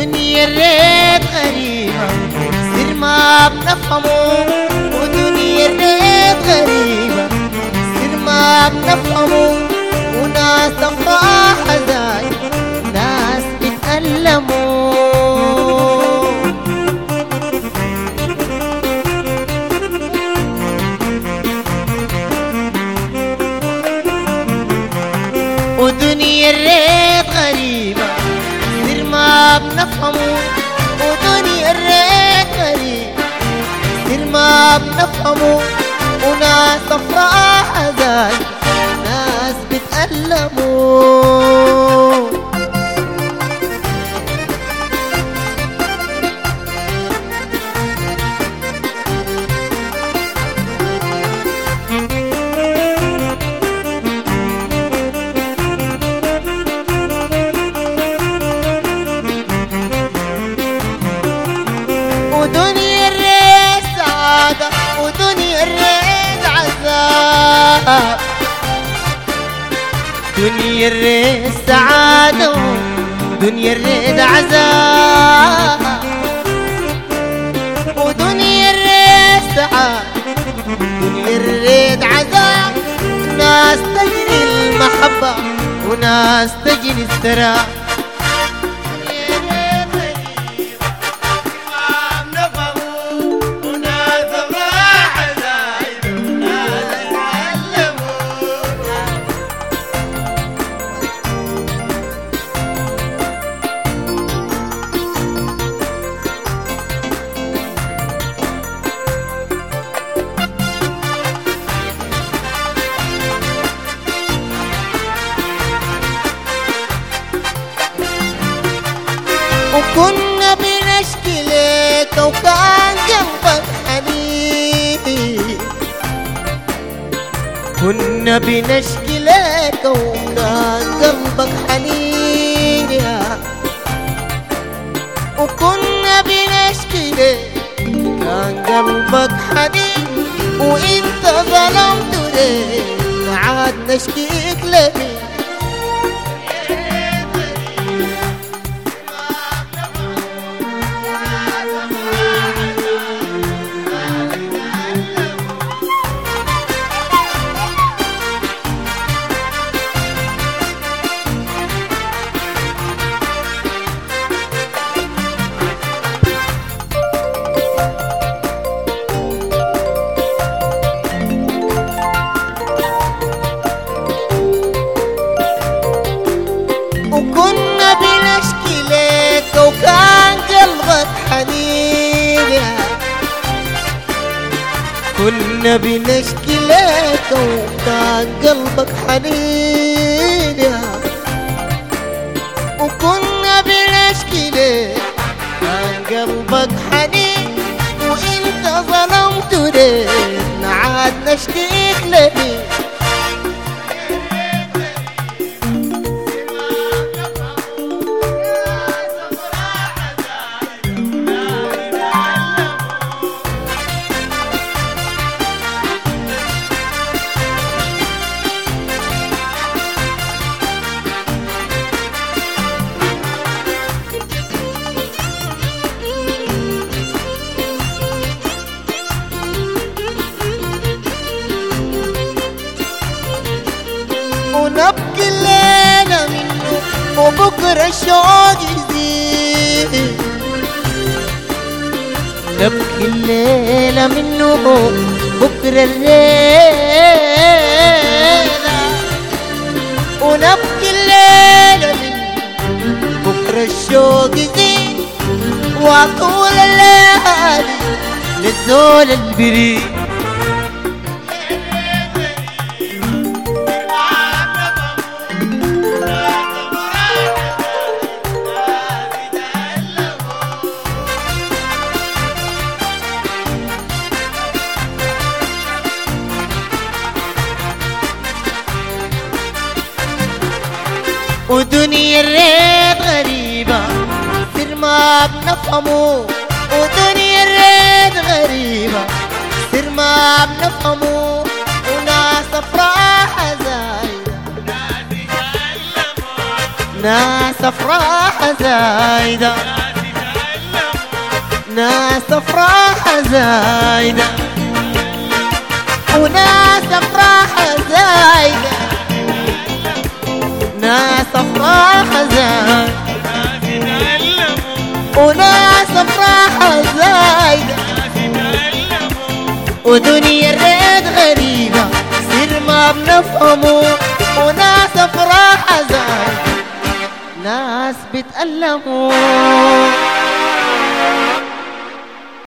ودنيا الريت غريبة سر ما بنفهمه ودنيا الريت غريبة سر ما بنفهمه وناس أفراح زي ناس بتألموا ودنيا الريت غريبة سر ما بنفهمه ودنيا الريت غريبة سر ما بنفهمه وناس أفراح زي ناس بتألموا ودنيا الريت سعادة ودنيا الريت عذاب دنيا الريت سعادة ودنيا الريت عذاب ودنيا الريت سعادة دنيا الريت عذاب ناس تجري المحبة وناس تجري السراب وكنا بنشكي لك وكان قلبك حنين كنا بنشكي لك وكان قلبك حنين يا وكنا بنشكي لك كان قلبك حنين وانت ظلمت ليه عاد نشكيك لمين وكنا بنشكي لك وكان قلبك حنين يا كنا بنشكي لك وكان قلبك حنين يا وكنا بنشكي لك كان قلبك حنين وانت ظلمت ليه عاد نشكيك لمين ونبكي الليلة منه وبكرة الشوق يزيد نبكي الليلة منه بكرة الليلة ونبكي الليلة منه بكرة الشوق يزيد وطول الليالي للزول البريد ودنيا الريت غريبة سر ما بنفهمه ودنيا الريت غريبة سر ما بنفهمه وناس أفراح زايدة ناس أفراح زايدة ناس أفراح زايدة وناس أفراح زايدة ناس أفراح زايدة وناس أفراح زايدة ودنيا الريد غريبة سر ما بنفهمه وناس أفراح زايدة ناس بتألموا